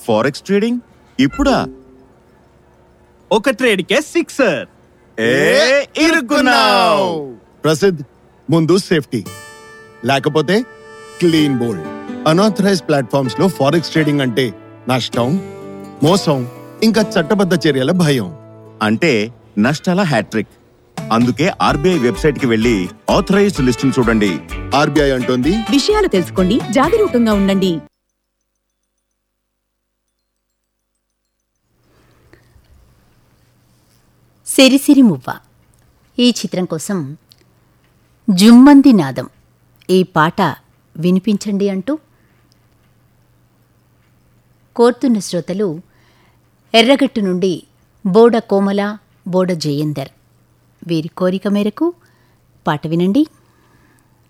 forex trading ఇప్పుడా ఒక ట్రేడ్కే sixer ఏ ఇరుక్కున్నావ్ ప్రసిద్ధ్ ముందు సేఫ్టీ లేకపోతే క్లీన్ బోల్డ్ అనాథరైజ్ ప్లాట్ఫామ్స్ లో ఫారెక్స్ ట్రేడింగ్ అంటే నష్టం మోసం ఇంకా చట్టబద్ధ చర్యల భయం అంటే నష్టాల హ్యాట్రిక్ అందుకే ఆర్బీఐ వెబ్సైట్ కి వెళ్ళి ఆథరైజ్డ్ లిస్టును చూడండి ఆర్బీఐ అంటోంది విషయాలు తెలుసుకోండి జాగరూకంగా ఉండండి సిరిసిరి మువ్వ ఈ చిత్రం కోసం జుమ్మంది నాదం ఈ పాట వినిపించండి అంటూ కోరుతున్న శ్రోతలు ఎర్రగట్టు నుండి బోడ కోమల బోడ జయేందర్ వీరి కోరిక మేరకు పాట వినండి